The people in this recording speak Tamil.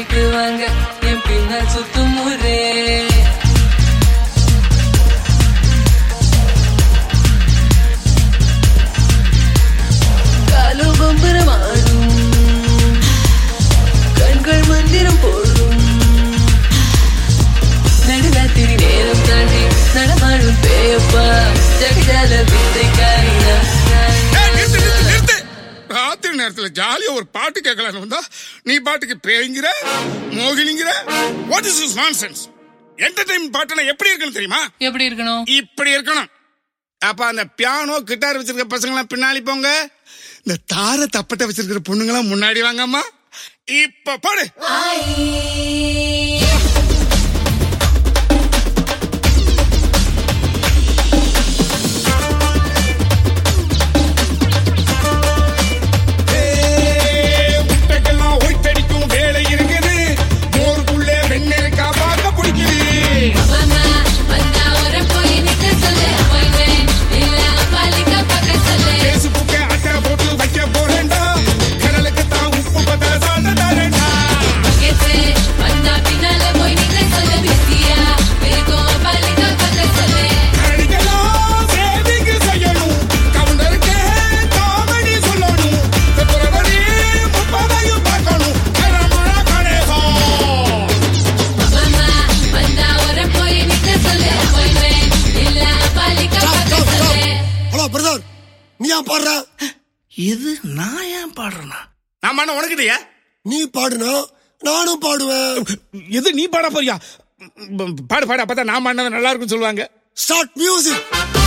பைக்கு வாங்க என் பின்னால் சுத்தும் ஊரே காலு பம்பரமாடும் கண்கள் மந்திரம் போடும் நடுராத்திரி நேரம் தாண்டி நடமாடும் பேயப்பா ஜகஜால வித்தை காரினா ஏய், நிறுத்து, நிறுத்து, நிறுத்து. ராத்திரி நேரத்துல ஜாலியா ஒரு பாட்டு கேட்கலான்னு வந்தா நீ பாட்டுக்கு பேய்ங்கிற மோகினிங்கிற what is is nonsense entertainment பாட்டுனா எப்படி இருக்கணும் தெரியுமா எப்படி இருக்கணும் இப்படி இருக்கணும் அப்ப அந்த பியானோ கிட்டார் வச்சிருக்க பசங்க எல்லாம் பின்னாடி போங்க இந்த தார தப்பட்டை வச்சிருக்கிற பொண்ணுங்க எல்லாம் முன்னாடி வாங்கம்மா இப்ப பாடு ஏய், முட்டைக்கெல்லாம் ஒயிட்டடிக்கும் வேலை இருக்குது மோருக்குள்ளே வெண்ணெருக்கா பார்க்க பிடிக்குது மாமா வந்தா ஒரு போய் நிக்க சொல்லு appointment இல்ல பாலிக்க பக்க சொல்லு பேஸ்புக்கை அட்டை போட்டு வைக்க போறேன்டா கடலுக்கு தான் உப்பு பத்த சாந்த தரேன்டா கேட்டு வந்தா பின்னால போய் நிக்க சொல்லு பிஸியா இருக்கும் பாலிக்க பக்க சொல்லு கரடிக்கெல்லாம் சேவிங் செய்யணும் கவுண்டருக்கு காமெடி சொல்லணும் பிப்ரவரி முப்பதையும் பார்க்கணும் கரமுழா கணேசம் மாமா வந்தா ஒரு போய் நிக்க சொல்லு appointment இல்ல பாலிக்க பக்க சொல்லு ஹலோ பிரதர் நீ ஏன் பாடுற இது நான் ஏன் பாடுறேனா நான் பண்ண உனக்கிட்டயா நீ பாடுனா நானும் பாடுவேன் எது நீ பாட போறியா பாடு பாடு அப்பதான் நான் பண்ணது நல்லா இருக்கும்னு சொல்லுவாங்க ஸ்டார்ட் மியூசிக்